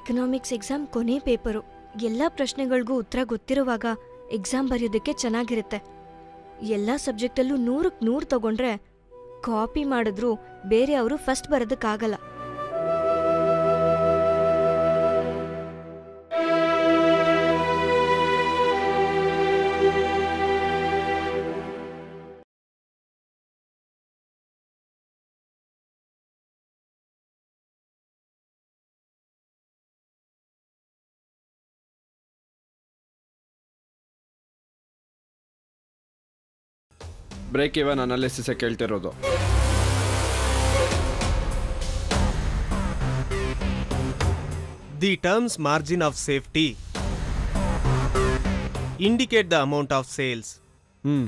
Economics exam ಕೊನೆ paper ಎಲ್ಲ ಪ್ರಶ್ನೆಗಳಿಗೂ ಉತ್ತರ ಗೊತ್ತಿರುವಾಗ ಎಕ್ಸಾಮ್ ಬರೆಯೋದಕ್ಕೆ ಚೆನ್ನಾಗಿರುತ್ತೆ ಎಲ್ಲ ಸಬ್ಜೆಕ್ಟಲ್ಲೂ ನೂರಕ್ಕೆ ನೂರು ತಗೊಂಡ್ರೆ ಕಾಪಿ ಮಾಡಿದ್ರು ಬೇರೆ ಅವರು ಫಸ್ಟ್ ಬರೋದಕ್ಕಾಗಲ್ಲ ಬ್ರೇಕ್ ಇವನ್ ಅನಾಲಿಸಿಸ್ ಕೇಳ್ತಿರೋದು The terms margin of safety indicate the amount of sales. ಹ್ಮ್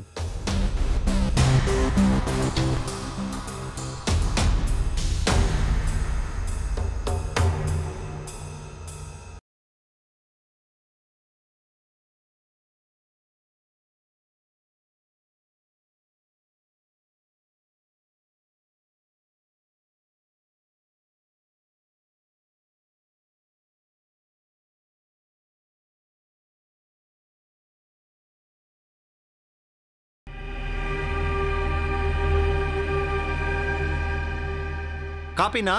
ಕಾಪಿನಾ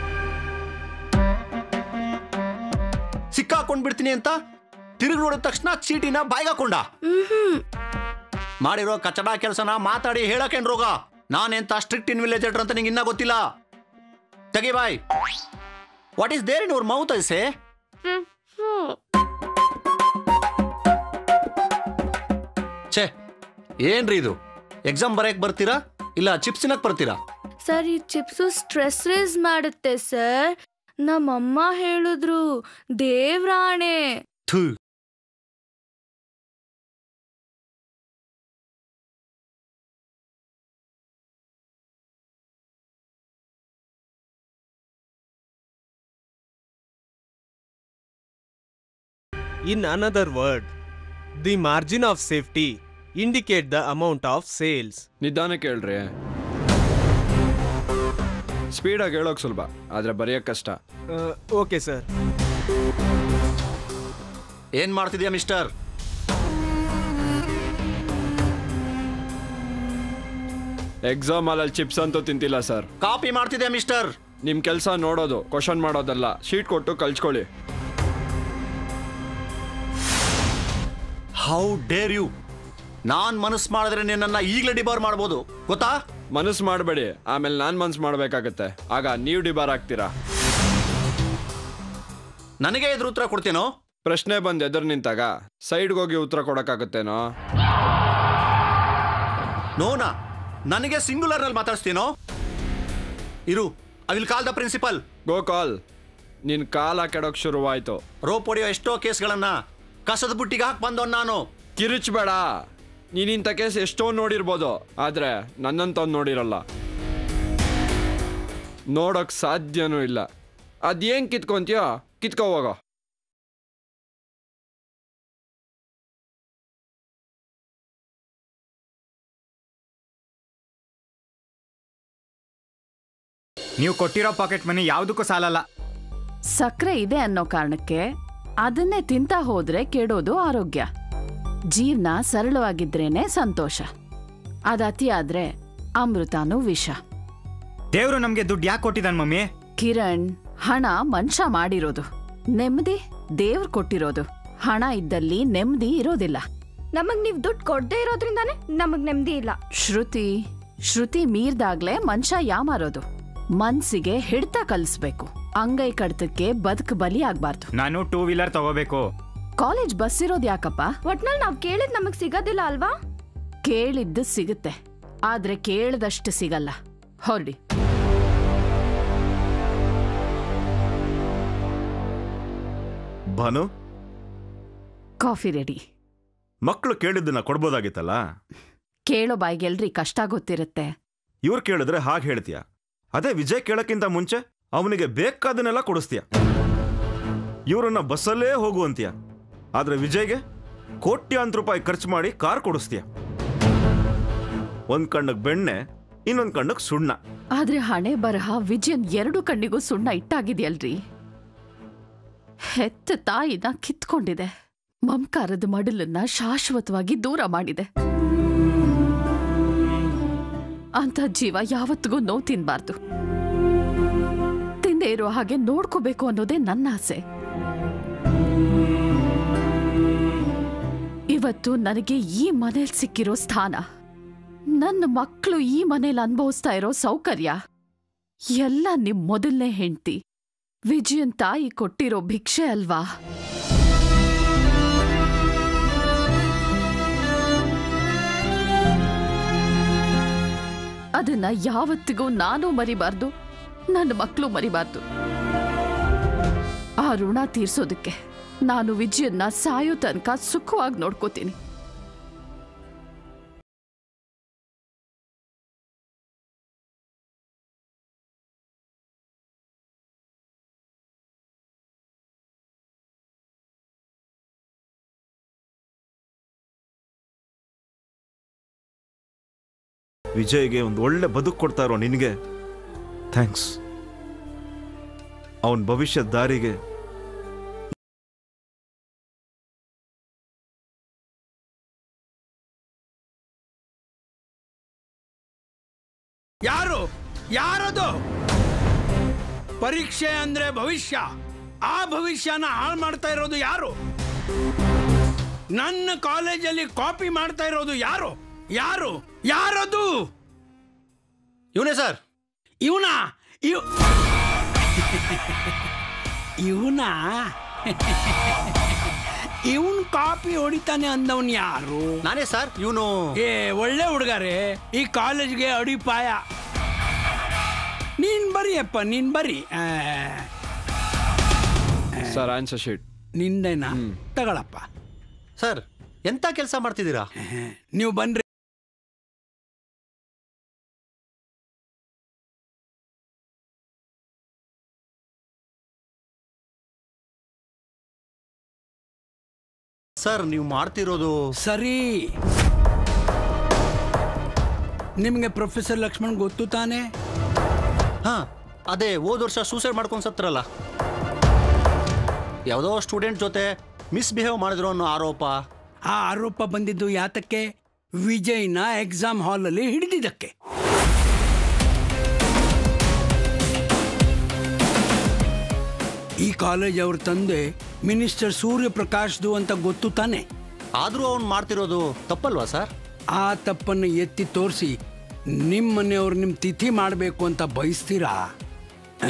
ಸಿಕ್ಕಾಕೊಂಡ್ಬಿಡ್ತೀನಿ ಅಂತ ತಿರುಗಿ ನೋಡಿದ ತಕ್ಷಣ ಚೀಟಿನ ಬಾಯ್ಗಾಕೊಂಡ ಮಾಡಿರೋ ಕಚಡ ಕೆಲಸನ ಮಾತಾಡಿ ಹೇಳಕೇನ್ ರೋಗ ನಾನೆಂತ ಸ್ಟ್ರಿಕ್ಟ್ ಇನ್ವಿಲೇಜರ್ ಅಂತ ನಿಂಗೆ ಇನ್ನ ಗೊತ್ತಿಲ್ಲ ತೆಗಿ ಬಾಯ್ ವಾಟ್ ಈಸ್ ದೇರ್ ಇನ್ ಅವ್ರ ಮೌತ್ ಐಸೆ ಛೇ ಏನ್ರಿ ಇದು ಎಕ್ಸಾಮ್ ಬರೆಯಕ್ ಬರ್ತೀರಾ ಇಲ್ಲ ಚಿಪ್ಸ್ ತಿನ್ನಕ್ ಬರ್ತೀರಾ ಸರ್ ಈ ಚಿಪ್ಸು ಸ್ಟ್ರೆಸ್ ರೇಸ್ ಮಾಡುತ್ತೆ ಸರ್ ನಮ್ಮಮ್ಮ ಹೇಳಿದ್ರು ದೇವ್ರಾಣೆ ಥೂ In another word, the margin of safety indicate the amount of sales. ನಿಧಾನ ಕೇಳ್ರಿ ಸ್ಪೀಡಾಗಿ ಹೇಳೋಕ್ ಸುಲಭ ಆದ್ರೆ ಬರೆಯೋಕ್ ಕಷ್ಟ Uh, okay, sir. ಏನ್ ಮಾಡ್ತಿದ್ಯಾ ಮಿಸ್ಟರ್ ಎಕ್ಸಾಮ್ ಅಲ್ಲಿ ಚಿಪ್ಸ್ ಅಂತೂ ತಿಂತಿಲ್ಲ ಸರ್ ಕಾಪಿ ಮಾಡ್ತಿದ್ಯಾ ಮಿಸ್ಟರ್ ನಿಮ್ ಕೆಲಸ ನೋಡೋದು ಕ್ವಶನ್ ಮಾಡೋದಲ್ಲ ಶೀಟ್ ಕೊಟ್ಟು ಕಳ್ಸ್ಕೊಳ್ಳಿ ಹೌ ಡೇರ್ ಯು ನಾನ್ ಮನಸ್ಸು ಮಾಡಿದ್ರೆ ನಿನ್ನನ್ನ ಈಗಲೇ ಡಿಬಾರ್ ಮಾಡ್ಬೋದು ಗೊತ್ತಾ ಮನಸ್ಸು ಮಾಡಬೇಡಿ ಆಮೇಲೆ ನಾನ್ ಮನ್ಸು ಮಾಡ್ಬೇಕಾಗತ್ತೆ ಆಗ ನೀವು ಡಿಬಾರ್ ಆಗ್ತೀರಾ ನನಗೆ ಇದ್ರ ಉತ್ತರ ಕೊಡ್ತೇನೋ ಪ್ರಶ್ನೆ ಬಂದ್ ಎದುರು ನಿಂತಾಗ ಸೈಡ್ಗೆ ಹೋಗಿ ಉತ್ತರ ಕೊಡಕ್ಕಾಗತ್ತೇನೋ ನೋನಾ ನನಗೆ ಸಿಂಗುಲರ್ ನಲ್ಲಿ ಮಾತಾಡ್ಸ್ತೀನೋ ಇರು I will call the principal go call ನಿನ್ ಕಾಲ ಕೆಡೋಕ್ ಶುರುವಾಯ್ತು ರೋಪ್ ಹೊಡೆಯೋ ಎಷ್ಟೋ ಕೇಸ್ಗಳನ್ನ ಕಸದ ಬುಟ್ಟಿಗೆ ಹಾಕಿ ಬಂದವನ್ ನಾನು ಕಿರಿಚ್ಬೇಡ ನೀನ್ ಇಂಥ ಕೇಸ್ ಎಷ್ಟೋ ನೋಡಿರ್ಬೋದು ಆದ್ರೆ ನನ್ನಂತವ್ನು ನೋಡಿರಲ್ಲ ನೋಡೋಕ್ ಸಾಧ್ಯನೂ ಇಲ್ಲ ಅದೇನ್ ಕಿತ್ಕೊಂತೀಯೋ ಕಿತ್ಕೋ ಹೋಗೋ ನೀವು ಕೊಟ್ಟಿರೋ ಪಾಕೆಟ್ ಮನಿ ಯಾವುದಕ್ಕೂ ಸಾಲಲ್ಲ ಸಕ್ಕರೆ ಇದೆ ಅನ್ನೋ ಕಾರಣಕ್ಕೆ ಅದನ್ನೇ ತಿಂತ ಹೋದ್ರೆ ಕೆಡೋದು ಆರೋಗ್ಯ ಜೀವನ ಸರಳವಾಗಿದ್ರೇನೆ ಸಂತೋಷ ಅದ್ ಅತಿಯಾದ್ರೆ ಅಮೃತನೂ ವಿಷ ದೇವ್ರು ನಮ್ಗೆ ದುಡ್ಡು ಯಾಕೆ ಕೊಟ್ಟಿದ್ದಾನೆ ಮಮ್ಮಿ ಕಿರಣ್ ಹಣ ಮನುಷ್ಯ ಮಾಡಿರೋದು ನೆಮ್ಮದಿ ದೇವ್ರು ಕೊಟ್ಟಿರೋದು ಹಣ ಇದ್ದಲ್ಲಿ ನೆಮ್ಮದಿ ಇರೋದಿಲ್ಲ ನಮಗ್ ನೀವ್ ದುಡ್ಡು ಕೊಡದೇ ಇರೋದ್ರಿಂದಾನೇ ನಮಗ್ ನೆಮ್ಮದಿ ಇಲ್ಲ ಶ್ರುತಿ ಶ್ರುತಿ ಮೀರ್ದಾಗ್ಲೇ ಮನುಷ್ಯ ಯಾಮಾರೋದು ಮನ್ಸಿಗೆ ಹಿಡ್ತ ಕಲಿಸ್ಬೇಕು ಅಂಗೈ ಕಡ್ತಕ್ಕೆ ಬದುಕು ಬಲಿ ಆಗ್ಬಾರ್ದು ನಾನು ಟೂ ವೀಲರ್ ತಗೋಬೇಕು ಕಾಲೇಜ್ ಬಸ್ ಇರೋದ್ ಯಾಕಪ್ಪ ಒಟ್ನಲ್ಲಿ ನಾವ್ ಕೇಳಿದ್ ನಮಗ್ ಸಿಗೋದಿಲ್ಲ ಅಲ್ವಾ ಕೇಳಿದ್ದು ಸಿಗುತ್ತೆ ಆದ್ರೆ ಕೇಳದಷ್ಟು ಸಿಗಲ್ಲ ಹೊರಡಿ ಭಾನು ಕಾಫಿ ರೆಡಿ ಮಕ್ಕಳು ಕೇಳಿದ್ದನ್ನ ಕೊಡ್ಬೋದಾಗಿತ್ತಲ್ಲ ಕೇಳೋ ಬಾಯಿಗೆಲ್ರಿ ಕಷ್ಟ ಗೊತ್ತಿರುತ್ತೆ ಇವ್ರು ಕೇಳಿದ್ರೆ ಹಾಗೆ ಹೇಳ್ತೀಯ ಅದೇ ವಿಜಯ್ ಕೇಳಕ್ಕಿಂತ ಮುಂಚೆ ಅವನಿಗೆ ಬೇಕಾದನ್ನೆಲ್ಲ ಕೊಡಿಸ್ತೀಯ ಇವರನ್ನ ಬಸ್ಸಲ್ಲೇ ಹೋಗು ಅಂತೀಯ ಆದ್ರೆ ವಿಜಯ್ಗೆ ಕೋಟ್ಯಾಂತರ ರೂಪಾಯಿ ಖರ್ಚು ಮಾಡಿ ಕಾರ್ ಕೊಡಿಸ್ತೀಯ ಒಂದ್ ಕಣ್ಣಕ್ ಬೆಣ್ಣೆ ಇನ್ನೊಂದ್ ಕಣ್ಣಕ್ ಸುಣ್ಣ ಆದ್ರೆ ಹಣೆ ಬರಹ ವಿಜಯನ್ ಎರಡು ಕಣ್ಣಿಗೂ ಸುಣ್ಣ ಇಟ್ಟಾಗಿದೆಯಲ್ರಿ ಹೆತ್ತ ತಾಯಿನ ಕಿತ್ಕೊಂಡಿದೆ ಮಮಕಾರದ ಮಡಲನ್ನ ಶಾಶ್ವತವಾಗಿ ದೂರ ಮಾಡಿದೆ ಅಂತ ಜೀವ ಯಾವತ್ತಿಗೂ ನೋವು ತಿನ್ಬಾರ್ದು ತಿಂದೇ ಇರೋ ಹಾಗೆ ನೋಡ್ಕೋಬೇಕು ಅನ್ನೋದೇ ನನ್ನ ಆಸೆ ಇವತ್ತು ನನಗೆ ಈ ಮನೇಲಿ ಸಿಕ್ಕಿರೋ ಸ್ಥಾನ ನನ್ನ ಮಕ್ಕಳು ಈ ಮನೇಲಿ ಅನುಭವಿಸ್ತಾ ಇರೋ ಸೌಕರ್ಯ ಎಲ್ಲ ನಿಮ್ ಮೊದಲನೇ ಹೆಂಡ್ತಿ ವಿಜಯನ್ ತಾಯಿ ಕೊಟ್ಟಿರೋ ಭಿಕ್ಷೆ ಅಲ್ವಾ ಅದನ್ನ ಯಾವತ್ತಿಗೂ ನಾನು ಮರಿಬಾರ್ದು ನನ್ನ ಮಕ್ಕಳು ಮರಿಬಾರ್ದು ಆ ಋಣ ತೀರ್ಸೋದಕ್ಕೆ ನಾನು ವಿಜಯನ್ನ ಸಾಯೋ ತನಕ ಸುಖವಾಗಿ ನೋಡ್ಕೋತೀನಿ ವಿಜಯ್ಗೆ ಒಂದು ಒಳ್ಳೆ ಬದುಕು ಕೊಡ್ತಾ ಇರೋ ನಿನಗೆ ಥ್ಯಾಂಕ್ಸ್ ಅವನ ಭವಿಷ್ಯದ ದಾರಿಗೆ ಯಾರು ಯಾರದು ಪರೀಕ್ಷೆ ಅಂದ್ರೆ ಭವಿಷ್ಯ ಆ ಭವಿಷ್ಯನ ಹಾಳು ಮಾಡ್ತಾ ಇರೋದು ಯಾರು ನನ್ನ ಕಾಲೇಜಲ್ಲಿ ಕಾಪಿ ಮಾಡ್ತಾ ಇರೋದು ಯಾರು ಯಾರು ಯಾರದು ಇವನೇ ಸರ್ ಇವನ ಇವ್ ಇವನ ಇವನ್ ಕಾಪಿ ಹೊಡಿತಾನೆ ಅಂದವನ್ ಯಾರು ನಾನೇ ಸರ್ ಇವನು ಏ ಒಳ್ಳೆ ಹುಡುಗರೇ ಈ ಕಾಲೇಜ್ಗೆ ಅಡಿಪಾಯ ನೀನ್ ಬರಿಯಪ್ಪ ನೀನ್ ಬರಿ ಆ, ಸರ್ ಆನ್ಸರ್ ಶೀಟ್ ನಿಂದೇನಾ ತಗೊಳಪ್ಪ ಸರ್ ಎಂತ ಕೆಲಸ ಮಾಡ್ತಿದ್ದೀರಾ ನೀವು ಬನ್ರಿ ಸರ್ ನೀವು ಮಾಡ್ತಿರೋದು ಸರಿ ನಿಮಗೆ ಪ್ರೊಫೆಸರ್ ಲಕ್ಷ್ಮಣ್ ಗೊತ್ತು ತಾನೇ ಹಾ ಅದೇ ಹೋದ ವರ್ಷ ಸೂಸೈಡ್ ಮಾಡ್ಕೊಂಡು ಸತ್ರಲ್ಲ ಯಾವುದೋ ಸ್ಟೂಡೆಂಟ್ ಜೊತೆ ಮಿಸ್ಬಿಹೇವ್ ಮಾಡಿದ್ರು ಅನ್ನೋ ಆರೋಪ ಆ ಆರೋಪ ಬಂದಿದ್ದು ಯಾತಕ್ಕೆ ವಿಜಯ್ನ ಎಕ್ಸಾಮ್ ಹಾಲಲ್ಲಿ ಹಿಡಿದಿದ್ದಕ್ಕೆ ಈ ಕಾಲೇಜ್ ಅವ್ರ ತಂದೆ ಮಿನಿಸ್ಟರ್ ಸೂರ್ಯಪ್ರಕಾಶ್ದು ಅಂತ ಗೊತ್ತು ತಾನೆ ಆದರೂ ಅವ್ನು ಮಾಡ್ತಿರೋದು ತಪ್ಪಲ್ವಾ ಸರ್ ಆ ತಪ್ಪನ್ನು ಎತ್ತಿ ತೋರಿಸಿ ನಿಮ್ಮ ಮನೆಯವ್ರು ನಿಮ್ಮ ತಿಥಿ ಮಾಡಬೇಕು ಅಂತ ಬಯಸ್ತೀರಾ ಆ?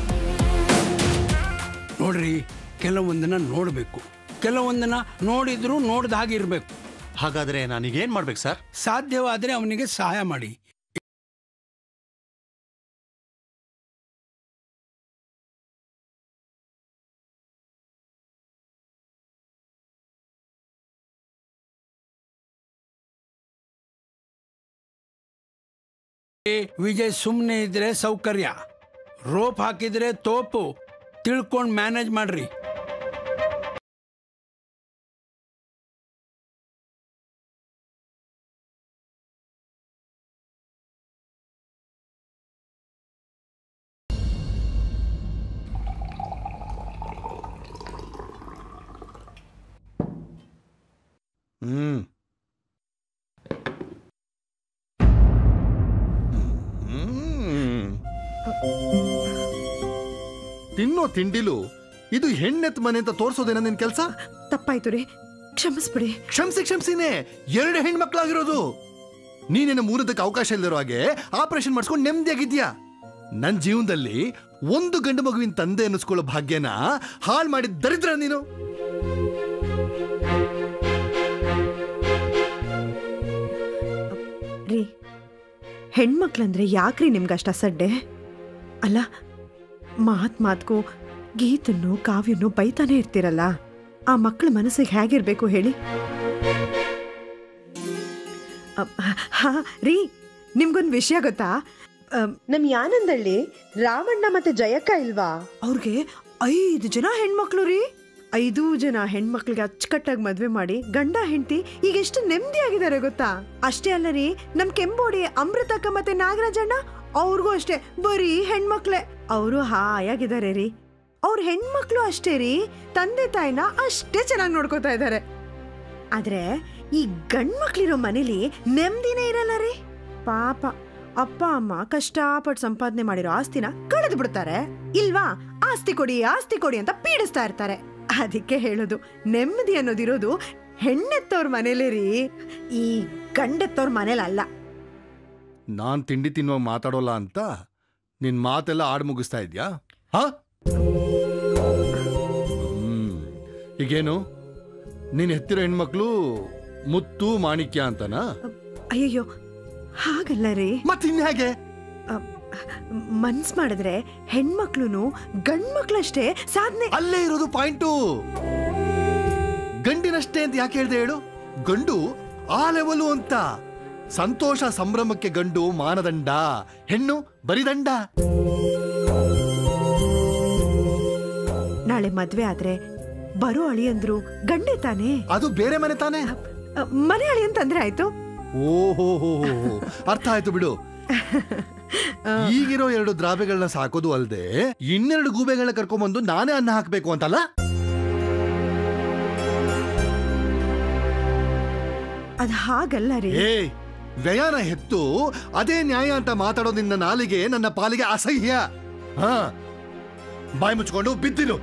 ನೋಡ್ರಿ ಕೆಲವೊಂದನ್ನ ನೋಡಬೇಕು ಕೆಲವೊಂದನ್ನ ನೋಡಿದ್ರು ನೋಡ್ದ ಹಾಗೆ ಇರಬೇಕು ಹಾಗಾದ್ರೆ ನಾನೀಗೇನು ಮಾಡ್ಬೇಕು ಸರ್ ಸಾಧ್ಯವಾದರೆ ಅವನಿಗೆ ಸಹಾಯ ಮಾಡಿ ವಿಜಯ್ ಸುಮ್ಮನೆ ಇದ್ರೆ ಸೌಕರ್ಯ ರೋಪ್ ಹಾಕಿದ್ರೆ ತೋಪು ತಿಳ್ಕೊಂಡು ಮ್ಯಾನೇಜ್ ಮಾಡ್ರಿ ಹ್ಮ್ ತಿನ್ನೋ ತಿಂಡಿಲು ಇದು ಹೆಣ್ಣೆತ್ ಮನೆ ಅಂತ ತೋರ್ಸೋದೇನ ನಿನ್ ಕೆಲ್ಸ ತಪ್ಪಾಯ್ತು ರೀ ಕ್ಷಮಿಸ್ಬಿಡಿ ಕ್ಷಮಿಸಿ ಕ್ಷಮಿಸಿನೇ ಎರಡು ಹೆಣ್ಮಕ್ಳಾಗಿರೋದು ನೀನೇನು ಮೂರದಕ್ಕೆ ಅವಕಾಶ ಇಲ್ದಿರೋ ಹಾಗೆ ಆಪರೇಷನ್ ಮಾಡಿಸ್ಕೊಂಡು ನೆಮ್ಮದಿಯಾಗಿದ್ಯಾ ನನ್ನ ಜೀವನದಲ್ಲಿ ಒಂದು ಗಂಡು ಮಗುವಿನ ತಂದೆ ಅನ್ನಿಸ್ಕೊಳ್ಳೋ ಭಾಗ್ಯನ ಹಾಳು ಮಾಡಿದ ದರಿದ್ರ ನೀನು ರೀ ಹೆಣ್ಮಕ್ಳಂದ್ರೆ ಯಾಕ್ರಿ ನಿಮ್ಗಷ್ಟ ಸಡ್ಡೆ ಅಲ್ಲ ಮಾತ್ ಮಾತ್ಗೂ ಗೀತನ್ನು ಕಾವ್ಯನ್ನು ಬೈತಾನೆ ಇರ್ತೀರಲ್ಲ ಆ ಮಕ್ಕಳ ಮನಸ್ಸಿಗೆ ಹೇಗಿರ್ಬೇಕು ಹೇಳಿ ಅಪ್, ಹಾ ರೀ ನಿಮ್ಗೊಂದು ವಿಷಯ ಗೊತ್ತಾ ಅಮ್, ನಮ್ ಯಾನಂದಳ್ಳಿ ರಾಮಣ್ಣ ಮತ್ತೆ ಜಯಕ್ಕ ಇಲ್ವಾ ಅವ್ರಿಗೆ ಐದು ಜನ ಹೆಣ್ಮಕ್ಳು ರೀ ಐದು ಜನ ಹೆಣ್ಮಕ್ಳಿಗೆ ಅಚ್ಚುಕಟ್ಟಾಗಿ ಮದ್ವೆ ಮಾಡಿ ಗಂಡ ಹೆಂಡತಿ ಈಗ ಎಷ್ಟು ನೆಮ್ಮದಿಯಾಗಿದ್ದಾರೆ ಗೊತ್ತಾ ಅಷ್ಟೇ ಅಲ್ಲ ರೀ ನಮ್ ಕೆಂಬೋಡಿ ಅಮೃತಕ್ಕ ಮತ್ತೆ ನಾಗರಾಜಣ್ಣ ಅವ್ರಿಗೂ ಅಷ್ಟೇ ಬರೀ ಹೆಣ್ಮಕ್ಳೇ ಅವರು ಹಾಯಾಗಿದ್ದಾರೆ ರೀ ಅವ್ರ ಹೆಣ್ಮಕ್ಳು ಅಷ್ಟೇ ರೀ ತಂದೆ ತಾಯಿನ ಅಷ್ಟೇ ಚೆನ್ನಾಗಿ ನೋಡ್ಕೋತಾ ಇದ್ದಾರೆ ಆದ್ರೆ ಈ ಗಂಡ್ಮಕ್ಳಿರೋ ಮನೇಲಿ ನೆಮ್ಮದಿನೇ ಇರಲ್ಲ ರೀ ಪಾಪ ಅಪ್ಪ ಅಮ್ಮ ಕಷ್ಟಪಟ್ಟು ಸಂಪಾದನೆ ಮಾಡಿರೋ ಆಸ್ತಿನ ಕಳೆದು ಬಿಡ್ತಾರೆ ಇಲ್ವಾ ಆಸ್ತಿ ಕೊಡಿ ಆಸ್ತಿ ಕೊಡಿ ಅಂತ ಪೀಡಿಸ್ತಾ ಇರ್ತಾರೆ ಅದಕ್ಕೆ ಹೇಳೋದು ನೆಮ್ಮದಿ ಅನ್ನೋದಿರೋದು ಹೆಣ್ಣೆತ್ತವ್ರ ಮನೇಲೇ ರೀ ಈ ಗಂಡೆತ್ತವ್ರ ಮನೇಲಿ ಅಲ್ಲ ನಾನ್ ತಿಂಡಿ ತಿನ್ನುವಾಗ ಮಾತಾಡೋಲ್ಲ ಅಂತ ನಿನ್ ಮಾತೆಲ್ಲ ಆಡ್ ಮುಗಿಸ್ತಾ ಇದ್ಯಾ ಹಾ ಹ್ಮ್ ಈಗೇನು ನೀನ್ ಹೆತ್ತಿರೋ ಹೆಣ್ಮಕ್ಳು ಮುತ್ತು ಮಾಣಿಕ್ಯ ಅಂತನಾ ಅಯ್ಯಯ್ಯೋ ಹಾಗಲ್ಲ ರೀ ಮತ್ತಿನ್ ಹೇಗೆ ಮನ್ಸ್ ಮಾಡಿದ್ರೆ ಹೆಣ್ಮಕ್ಳುನು ಗಂಡ್ಮಕ್ಳಷ್ಟೇ ಸಾಧನೆ ಅಲ್ಲೇ ಇರೋದು ಪಾಯಿಂಟು ಗಂಡಿನಷ್ಟೇ ಅಂತ ಯಾಕೆ ಹೇಳ್ದೆ ಹೇಳು ಗಂಡು ಆ ಲೆವೆಲು ಅಂತ ಸಂತೋಷ ಸಂಭ್ರಮಕ್ಕೆ ಗಂಡು ಮಾನದಂಡ ಹೆಣ್ಣು ಬರಿದಂಡ ನಾಳೆ ಮದ್ವೆ ಆದ್ರೆ ಬರೋ ಅಳಿಯಂದ್ರು ಗಂಡೆ ತಾನೇ ಅದು ಬೇರೆ ಮನೆ ತಾನೇ ಅ, ಮನೆ ಅಳಿ ಅಂತಂದ್ರೆ ಆಯ್ತು ಓಹೋ ಹೋ ಅರ್ಥ ಆಯ್ತು ಬಿಡು ಈಗಿರೋ ಎರಡು ದ್ರಾಬೆಗಳನ್ನ ಸಾಕೋದು ಅಲ್ದೆ ಇನ್ನೆರಡು ಗೂಬೆಗಳನ್ನ ಕರ್ಕೊಂಬಂದು ನಾನೇ ಅನ್ನ ಹಾಕ್ಬೇಕು ಅಂತಲ್ಲ ಅದ್ ಹಾಗಲ್ಲ ರೀ ಏ ವ್ಯಯನ ಹೆತ್ತು ಅದೇ ನ್ಯಾಯ ಅಂತ ಮಾತಾಡೋ ನಿನ್ನ ನಾಲಿಗೆ ನನ್ನ ಪಾಲಿಗೆ ಅಸಹ್ಯ ಹಾ ಬಾಯಿ ಮುಚ್ಕೊಂಡು ಬಿದ್ದಿರು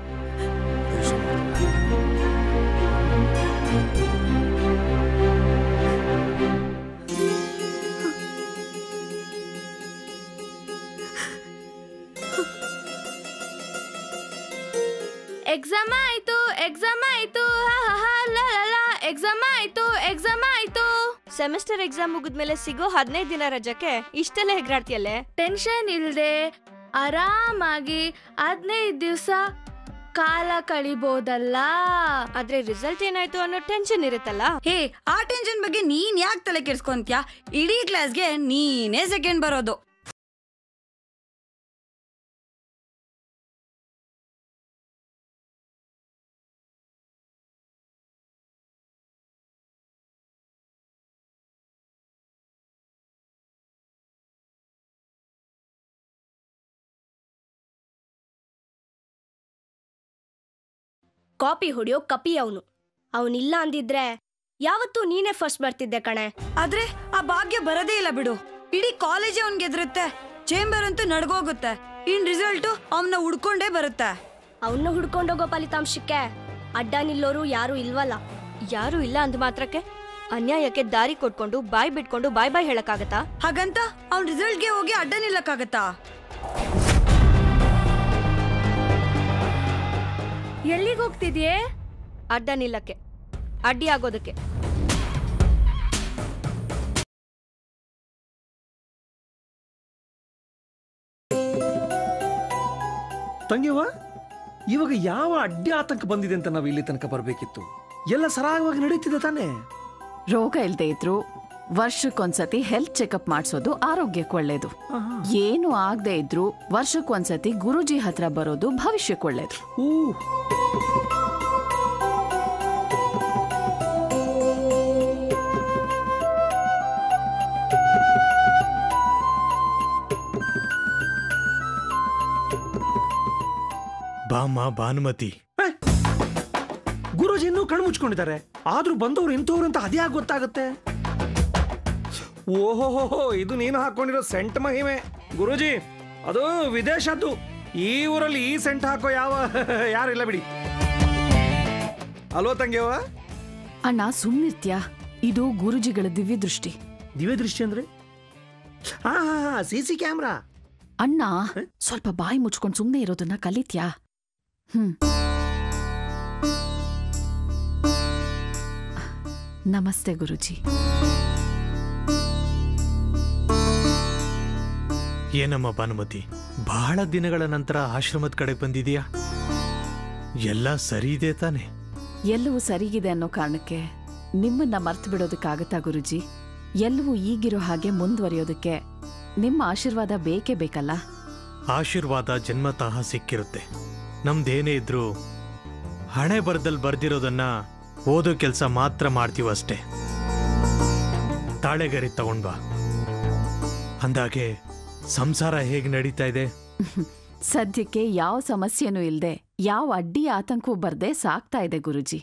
ಎಕ್ಸಾಮ್ ಆಯ್ತು ಎಕ್ಸಾಮ್ ಆಯ್ತು ಎಕ್ಸಾಮ್ ಆಯ್ತು ಎಕ್ಸಾಮ್ ಆಯ್ತು ಸೆಮಿಸ್ಟರ್ ಎಕ್ಸಾಮ್ ಮುಗಿದ್ಮೇಲೆ ಸಿಗೋ ಹದಿನೈದು ದಿನ ರಜಕ್ಕೆ ಇಷ್ಟೆಲ್ಲ ಹೆಗ್ರಾಡ್ತಿಯಲ್ಲೇ ಟೆನ್ಷನ್ ಇಲ್ದೆ ಆರಾಮಾಗಿ ಹದಿನೈದು ದಿವಸ ಕಾಲ ಕಳಿಬೋದಲ್ಲ ಆದ್ರೆ ರಿಸಲ್ಟ್ ಏನಾಯ್ತು ಅನ್ನೋ ಟೆನ್ಷನ್ ಇರುತ್ತಲ್ಲ ಹೇ ಆ ಟೆನ್ಷನ್ ಬಗ್ಗೆ ನೀನ್ ಯಾಕೆ ತಲೆ ಕೆಡ್ಸ್ಕೊಂತ್ಯಾ ಇಡೀ ಕ್ಲಾಸ್ಗೆ ನೀನೇ ಸೆಕೆಂಡ್ ಬರೋದು ಕಾಪಿ ಹೊಡಿಯೋ ಕಪಿ ಅವನು ಅವನಿಲ್ಲ ಅಂದಿದ್ರೆ ಯಾವತ್ತೂ ನೀನೇ ಫಸ್ಟ್ ಬರ್ತಿದ್ದೆ ಕಣೆ ಆದ್ರೆ ಆ ಭಾಗ್ಯ ಬರೋದೇ ಇಲ್ಲ ಬಿಡು ಇಡೀ ಕಾಲೇಜೇ ಅವ್ನ್ಗೆ ಎದುರುತ್ತೆ ಚೇಂಬರ್ ಅಂತೂ ನಡ್ಗೋಗುತ್ತೆ ಇನ್ ರಿಸಲ್ಟ್ ಅವನ್ನ ಹುಡ್ಕೊಂಡೇ ಬರುತ್ತೆ ಅವನ್ನ ಹುಡ್ಕೊಂಡೋಗೋ ಫಲಿತಾಂಶಕ್ಕೆ ಅಡ್ಡ ನಿಲ್ಲೋರು ಯಾರು ಇಲ್ವಲ್ಲ ಯಾರು ಇಲ್ಲ ಅಂದ ಮಾತ್ರಕ್ಕೆ ಅನ್ಯಾಯಕ್ಕೆ ದಾರಿ ಕೊಟ್ಕೊಂಡು ಬಾಯ್ ಬಿಟ್ಕೊಂಡು ಬಾಯ್ ಬಾಯ್ ಹೇಳಕ್ಕಾಗತ್ತಾ ಹಾಗಂತ ಅವ್ನ್ ರಿಸಲ್ಟ್ಗೆ ಹೋಗಿ ಅಡ್ಡ ನಿಲ್ಲಕ್ಕಾಗತ್ತಾ ಎಲ್ಲಿಗೆ ಹೋಗ್ತಿದ್ಯೇ ಅಡ್ಡ ನಿಲ್ಲಕ್ಕೆ ಅಡ್ಡಿ ಆಗೋದಕ್ಕೆ ತಂಗಿವ ಇವಾಗ ಯಾವ ಅಡ್ಡಿ ಆತಂಕ ಬಂದಿದೆ ಅಂತ ನಾವು ಇಲ್ಲಿ ತನಕ ಬರಬೇಕಿತ್ತು ಎಲ್ಲ ಸರಾಗವಾಗಿ ನಡೀತಿದೆ ತಾನೇ ರೋಗ ಇಲ್ದೇ ಇದ್ರು ವರ್ಷಕ್ಕೊಂದ್ಸತಿ ಹೆಲ್ತ್ ಚೆಕಪ್ ಮಾಡಿಸೋದು ಆರೋಗ್ಯಕ್ಕೆ ಒಳ್ಳೇದು ಏನು ಆಗದೆ ಇದ್ರು ವರ್ಷಕ್ಕೊಂದ್ಸತಿ ಗುರುಜಿ ಹತ್ರ ಬರೋದು ಭವಿಷ್ಯಕ್ಕೆ ಒಳ್ಳೇದು ಬಾಮ್ಮ ಭಾನುಮತಿ ಗುರುಜಿ ಇನ್ನೂ ಕಣ್ಣು ಮುಚ್ಕೊಂಡಿದ್ದಾರೆ ಆದ್ರೂ ಬಂದವ್ರು ಇಂಥವ್ರು ಅಂತ ಅದ್ಯಾಗ ಗೊತ್ತಾಗುತ್ತೆ ಓಹೋಹೋ ಇದು ನೀನು ಹಾಕೊಂಡಿರೋ ಸೆಂಟ್ ಮಹಿಮೆ ಗುರುಜಿ ಅದು ವಿದೇಶದ್ದು ಈ ಊರಲ್ಲಿ ಈ ಸೆಂಟ್ ಹಾಕೋ ಯಾವ ಯಾರಿಲ್ಲ ಬಿಡಿ ಅಲ್ವೋ ತಂಗಿಯವ ಅಣ್ಣ ಸುಮ್ನಿರ್ತ್ಯಾ ಇದು ಗುರುಜಿಗಳ ದಿವ್ಯ ದೃಷ್ಟಿ ದಿವ್ಯ ದೃಷ್ಟಿ ಅಂದ್ರೆ ಹಾ ಸಿ ಸಿ ಕ್ಯಾಮ್ರಾ ಅಣ್ಣ ಸ್ವಲ್ಪ ಬಾಯಿ ಮುಚ್ಕೊಂಡು ಸುಮ್ಮನೆ ಇರೋದನ್ನ ಕಲಿತ್ಯಾ ಹ್ಮ್ ನಮಸ್ತೆ ಗುರುಜಿ ಏನಮ್ಮ ಭಾನುಮತಿ ಬಹಳ ದಿನಗಳ ನಂತರ ಆಶ್ರಮದ ಕಡೆ ಬಂದಿದೀಯಾ ಎಲ್ಲ ಸರಿ ಇದೆ ತಾನೆ ಎಲ್ಲವೂ ಸರಿಗಿದೆ ಅನ್ನೋ ಕಾರಣಕ್ಕೆ ನಿಮ್ಮನ್ನ ಮರ್ತು ಬಿಡೋದಕ್ಕಾಗತ್ತಾ ಗುರುಜಿ ಎಲ್ಲವೂ ಈಗಿರೋ ಹಾಗೆ ಮುಂದುವರಿಯೋದಕ್ಕೆ ನಿಮ್ಮ ಆಶೀರ್ವಾದ ಬೇಕೇ ಬೇಕಲ್ಲ ಆಶೀರ್ವಾದ ಜನ್ಮತಃ ಸಿಕ್ಕಿರುತ್ತೆ ನಮ್ದೇನೇ ಇದ್ರೂ ಹಣೆ ಬರದಲ್ಲಿ ಬರ್ದಿರೋದನ್ನ ಓದೋ ಕೆಲಸ ಮಾತ್ರ ಮಾಡ್ತೀವಷ್ಟೇ ತಾಳೆಗರಿ ತಗೊಂಡ್ಬಾ ಅಂದಾಗೆ ಸಂಸಾರ ಹೇಗೆ ನಡೀತಾ ಇದೆ ಸದ್ಯಕ್ಕೆ ಯಾವ ಸಮಸ್ಯೆನೂ ಇಲ್ದೆ ಯಾವ ಅಡ್ಡಿ ಆತಂಕವೂ ಬರ್ದೆ ಸಾಕ್ತಾ ಇದೆ ಗುರುಜಿ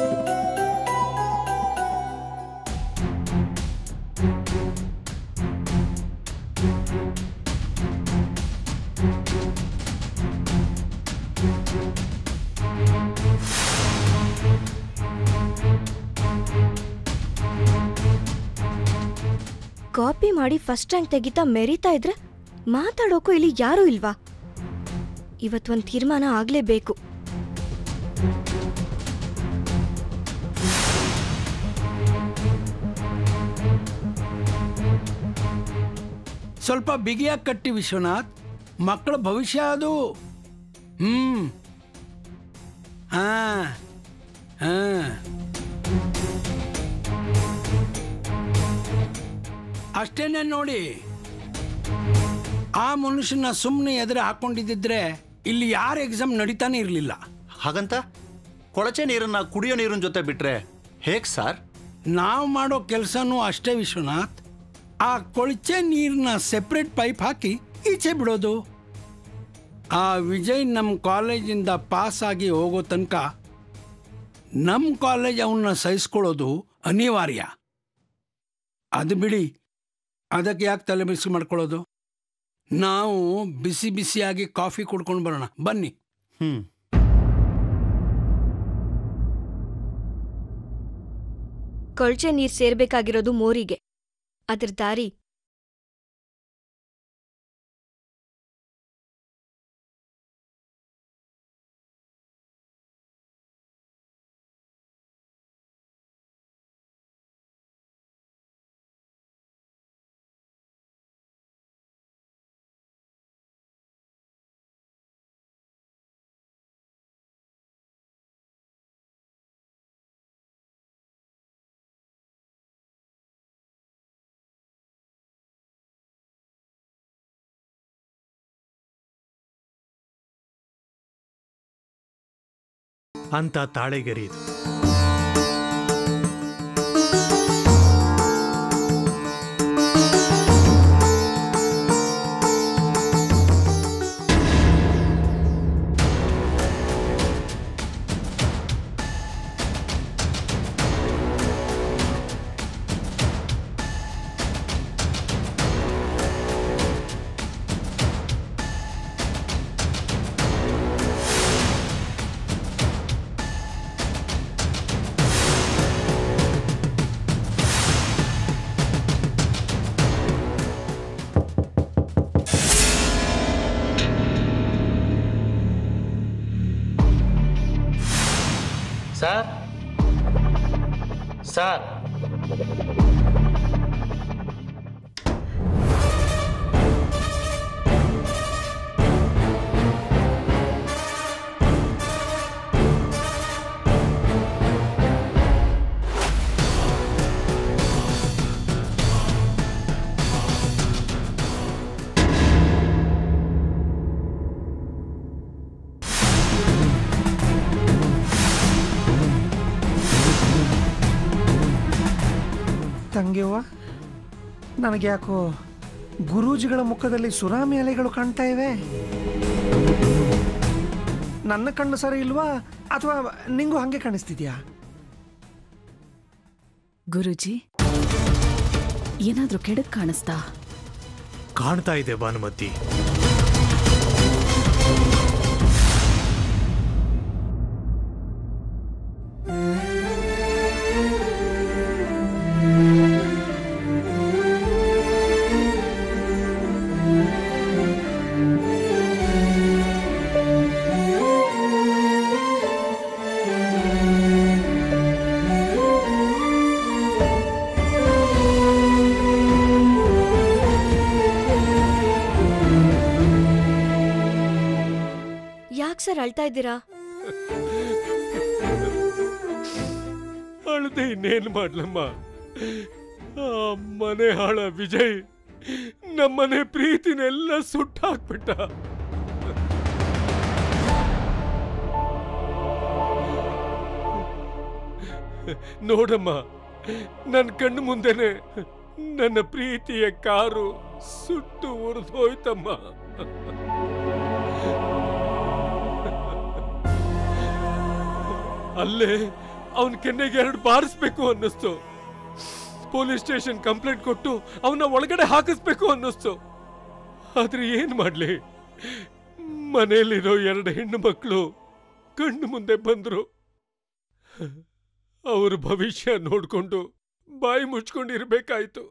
ಕಾಪಿ ಮಾಡಿ ಫಸ್ಟ್ ರ್ಯಾಂಕ್ ತೆಗಿತಾ ಮೆರಿತಾ ಇದ್ರೆ ಮಾತಾಡೋಕು ಇಲ್ಲಿ ಯಾರೂ ಇಲ್ವಾ ಇವತ್ತೊಂದು ತೀರ್ಮಾನ ಆಗ್ಲೇಬೇಕು ಸ್ವಲ್ಪ ಬಿಗಿಯಾಗಿ ಕಟ್ಟಿ ವಿಶ್ವನಾಥ್ ಮಕ್ಕಳ ಭವಿಷ್ಯ ಅದು ಹ್ಮ್ ಹಾ ಹಾ ಅಷ್ಟೇನೆ ನೋಡಿ ಆ ಮನುಷ್ಯನ ಸುಮ್ಮನೆ ಎದುರು ಹಾಕೊಂಡಿದ್ದಿದ್ರೆ ಇಲ್ಲಿ ಯಾರ ಎಕ್ಸಾಮ್ ನಡೀತಾನೆ ಇರಲಿಲ್ಲ ಹಾಗಂತ ಕೊಳಚೆ ನೀರನ್ನ ಕುಡಿಯೋ ನೀರಿನ ಜೊತೆ ಬಿಟ್ರೆ ಹೇಗ್ ಸರ್ ನಾವು ಮಾಡೋ ಕೆಲಸನೂ ಅಷ್ಟೇ ವಿಶ್ವನಾಥ್ ಆ ಕೊಳಚೆ ನೀರನ್ನ ಸೆಪ್ರೇಟ್ ಪೈಪ್ ಹಾಕಿ ಈಚೆ ಬಿಡೋದು ಆ ವಿಜಯ್ ನಮ್ಮ ಕಾಲೇಜಿಂದ ಪಾಸ್ ಆಗಿ ಹೋಗೋ ತನಕ ನಮ್ಮ ಕಾಲೇಜ್ ಅವನ್ನ ಸಹಿಸ್ಕೊಳ್ಳೋದು ಅನಿವಾರ್ಯ ಅದು ಬಿಡಿ ಅದಕ್ಕೆ ಯಾಕೆ ತಲೆ ಬಿಸಿ ಮಾಡ್ಕೊಳ್ಳೋದು ನಾವು ಬಿಸಿ ಬಿಸಿಯಾಗಿ ಕಾಫಿ ಕುಡ್ಕೊಂಡು ಬರೋಣ ಬನ್ನಿ ಹ್ಮ್ ಕೊಳ್ಚೆ ನೀರ್ ಸೇರ್ಬೇಕಾಗಿರೋದು ಮೋರಿಗೆ ಅದ್ರ ದಾರಿ ಅಂತ ತಾಳೆಗರಿ ಇದು ಸರ್ ಸರ್ ತಂಗಿವ್ವ ನನಗೆ ಯಾಕೋ ಗುರೂಜಿಗಳ ಮುಖದಲ್ಲಿ ಸುರಾಮಿ ಅಲೆಗಳು ಕಾಣ್ತಾ ಇವೆ ನನ್ನ ಕಣ್ಣು ಸರಿ ಇಲ್ವಾ ಅಥವಾ ನಿಂಗೂ ಹಂಗೆ ಕಾಣಿಸ್ತಿದ್ಯಾ ಗುರುಜಿ ಏನಾದ್ರೂ ಕೆಡಕ್ ಕಾಣಿಸ್ತಾ ಕಾಣ್ತಾ ಇದೆ ಭಾನುಮತಿ ಯಾಕೆ ಸರ್ ಅಳ್ತಾ ಇದ್ದೀರಾ ಅಳ್ದೆ ಇನ್ನೇನು ಮಾಡ್ಲಮ್ಮ ಆ ಮನೆ ಹಾಳ ವಿಜಯ್ ನಮ್ಮನೆ ಪ್ರೀತಿನೆಲ್ಲ ಸುಟ್ಟಾಕ್ಬಿಟ್ಟ ನೋಡಮ್ಮ ನನ್ನ ಕಣ್ಣು ಮುಂದೆನೆ ನನ್ನ ಪ್ರೀತಿಯ ಕಾರು ಸುಟ್ಟು ಉರಿದೋಯ್ತಮ್ಮ ಅಲ್ಲೇ ಅವನ್ ಕೆನ್ನೆಗೆ ಎರಡು ಬಾರಿಸ್ಬೇಕು ಅನ್ನಿಸ್ತು ಪೊಲೀಸ್ ಸ್ಟೇಷನ್ ಕಂಪ್ಲೇಂಟ್ ಕೊಟ್ಟು ಅವನ ಒಳಗಡೆ ಹಾಕಿಸ್ಬೇಕು ಅನ್ನಿಸ್ತು ಆದ್ರೆ ಏನ್ ಮಾಡ್ಲಿ ಮನೆಯಲ್ಲಿರೋ ಎರಡು ಹೆಣ್ಣು ಮಕ್ಕಳು ಕಣ್ಣು ಮುಂದೆ ಬಂದ್ರು ಅವ್ರ ಭವಿಷ್ಯ ನೋಡ್ಕೊಂಡು ಬಾಯಿ ಮುಚ್ಕೊಂಡಿರ್ಬೇಕಾಯ್ತು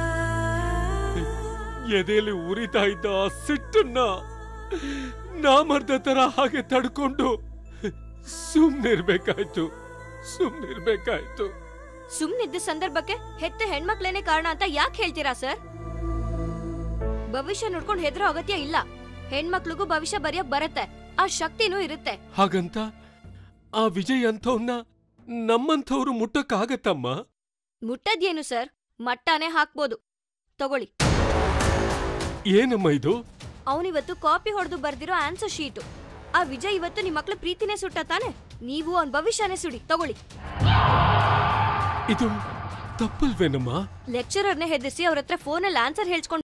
ಎದೆಯಲ್ಲಿ ಉರಿತಾ ಇದ್ದ ಆ ಸಿಟ್ಟನ್ನ ನಾಮರ್ದ ತರ ಹಾಗೆ ತಡ್ಕೊಂಡು ಸುಮ್ನಿರ್ಬೇಕಾಯ್ತು ಸುಮ್ನಿರ್ಬೇಕಾಯ್ತು ಸುಮ್ನಿದ್ದ ಸಂದರ್ಭಕ್ಕೆ ಹೆತ್ತ ಹೆಣ್ಮಕ್ಳೇನೆ ಕಾರಣ ಅಂತ ಯಾಕೆ ಹೇಳ್ತೀರಾ ಸರ್ ಭವಿಷ್ಯ ನೋಡ್ಕೊಂಡು ಹೆದರೋ ಅಗತ್ಯ ಇಲ್ಲ ಹೆಣ್ಮಕ್ಳಿಗೂ ಭವಿಷ್ಯ ಬರೆಯಕ್ ಬರತ್ತೆ ಆ ಶಕ್ತಿನೂ ಇರುತ್ತೆ ಹಾಗಂತ ಆ ವಿಜಯ್ ಅಂಥವ್ನ ನಮ್ಮಂಥವ್ರು ಮುಟ್ಟಕ್ಕಾಗತ್ತಮ್ಮ ಮುಟ್ಟದ್ಯೇನು ಸರ್ ಮಟ್ಟಾನೇ ಹಾಕ್ಬೋದು ತಗೊಳ್ಳಿ ಏನಮ್ಮ ಇದು ಅವನಿವತ್ತು ಕಾಪಿ ಹೊಡೆದು ಬರ್ದಿರೋ ಆನ್ಸರ್ ಶೀಟು ಆ ವಿಜಯ್ ಇವತ್ತು ನಿಮ್ ಮಕ್ಳ ಪ್ರೀತಿನೇ ಸುಟ್ಟ ತಾನೆ ನೀವು ಅವನ್ ಭವಿಷ್ಯನೇ ಸುಡಿ ತಗೊಳ್ಳಿ ಇದು ತಪ್ಪಲ್ವೇನಮ್ಮ ಲೆಕ್ಚರರ್ನೇ ಹೆದರ್ಸಿ ಅವ್ರ ಹತ್ರ ಫೋನಲ್ಲಿ ಆನ್ಸರ್ ಹೇಳ್ಸ್ಕೊಂಡು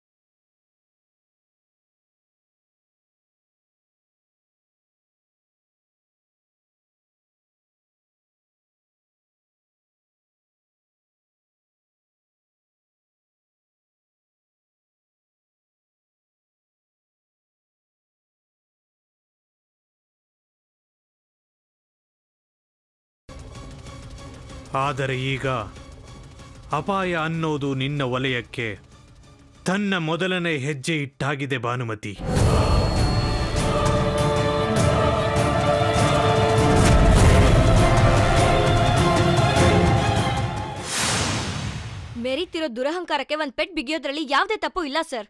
ಆದರೆ ಈಗ ಅಪಾಯ ಅನ್ನೋದು ನಿನ್ನ ವಲಯಕ್ಕೆ ತನ್ನ ಮೊದಲನೇ ಹೆಜ್ಜೆ ಇಟ್ಟಾಗಿದೆ ಭಾನುಮತಿ ಮೆರೀತಿರೋ ದುರಹಂಕಾರಕ್ಕೆ ಒಂದ್ ಪೆಟ್ ಬಿಗಿಯೋದ್ರಲ್ಲಿ ಯಾವ್ದೇ ತಪ್ಪು ಇಲ್ಲ ಸರ್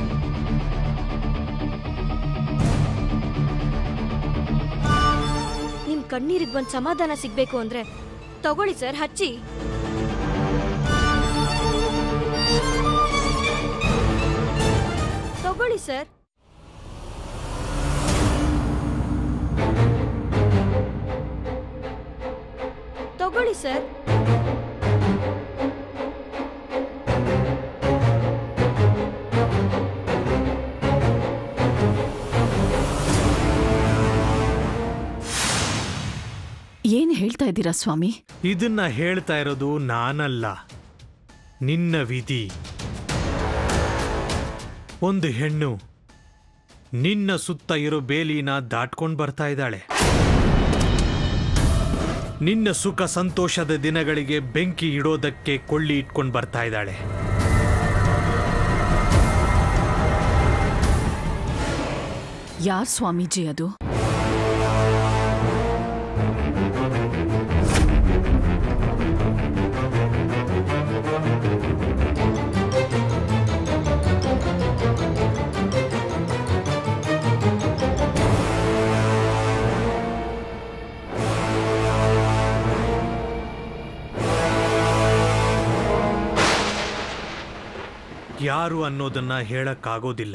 ನಿಮ್ ಕಣ್ಣೀರಿಗ್ ಒಂದ್ ಸಮಾಧಾನ ಸಿಗ್ಬೇಕು ಅಂದ್ರೆ ತಗೊಳ್ಳಿ ಸರ್ ಹಚ್ಚಿ ತಗೊಳ್ಳಿ ಸರ್ ತಗೊಳ್ಳಿ ಸರ್ ಏನ್ ಹೇಳ್ತಾ ಇದ್ದೀರಾ ಸ್ವಾಮಿ ಇದನ್ನ ಹೇಳ್ತಾ ಇರೋದು ನಾನಲ್ಲ ನಿನ್ನ ವಿಧಿ ಒಂದು ಹೆಣ್ಣು ನಿನ್ನ ಸುತ್ತ ಇರೋ ಬೇಲಿನ ದಾಟ್ಕೊಂಡು ಬರ್ತಾ ಇದ್ದಾಳೆ ನಿನ್ನ ಸುಖ ಸಂತೋಷದ ದಿನಗಳಿಗೆ ಬೆಂಕಿ ಇಡೋದಕ್ಕೆ ಕೊಳ್ಳಿ ಇಟ್ಕೊಂಡು ಬರ್ತಾ ಇದ್ದಾಳೆ ಯಾರ್ ಸ್ವಾಮೀಜಿ ಅದು ಯಾರು ಅನ್ನೋದನ್ನ ಹೇಳಕ್ಕಾಗೋದಿಲ್ಲ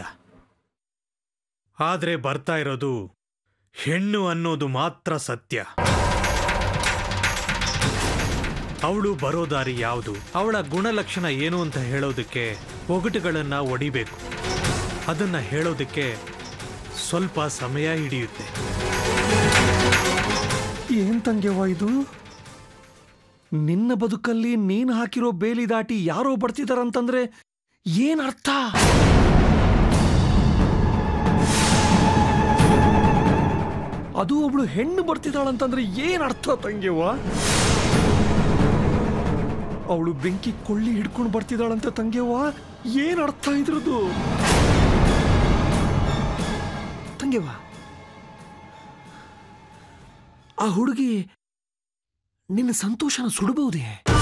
ಆದ್ರೆ ಬರ್ತಾ ಇರೋದು ಹೆಣ್ಣು ಅನ್ನೋದು ಮಾತ್ರ ಸತ್ಯ ಅವಳು ಬರೋ ದಾರಿ ಯಾವುದು ಅವಳ ಗುಣಲಕ್ಷಣ ಏನು ಅಂತ ಹೇಳೋದಕ್ಕೆ ಒಗಟುಗಳನ್ನ ಒಡಿಬೇಕು ಅದನ್ನ ಹೇಳೋದಕ್ಕೆ ಸ್ವಲ್ಪ ಸಮಯ ಹಿಡಿಯುತ್ತೆ ಏನ್ ತಂಗ್ಯವ್ವ ಇದು ನಿನ್ನ ಬದುಕಲ್ಲಿ ನೀನ್ ಹಾಕಿರೋ ಬೇಲಿ ದಾಟಿ ಯಾರೋ ಬರ್ತಿದಾರಂತಂದ್ರೆ ಏನ್ ಅರ್ಥ ಅದು ಒಬ್ಳು ಹೆಣ್ಣು ಬರ್ತಿದ್ದಾಳಂತಂದ್ರೆ ಏನ್ ಅರ್ಥ ತಂಗ್ಯವ್ವ ಅವಳು ಬೆಂಕಿ ಕೊಳ್ಳಿ ಹಿಡ್ಕೊಂಡು ಬರ್ತಿದ್ದಾಳಂತ ತಂಗ್ಯವ್ವ ಏನ್ ಅರ್ಥ ಇದ್ರದ್ದು ತಂಗ್ಯವ್ವ ಆ ಹುಡುಗಿ ನಿನ್ನ ಸಂತೋಷನ ಸುಡಬಹುದೇ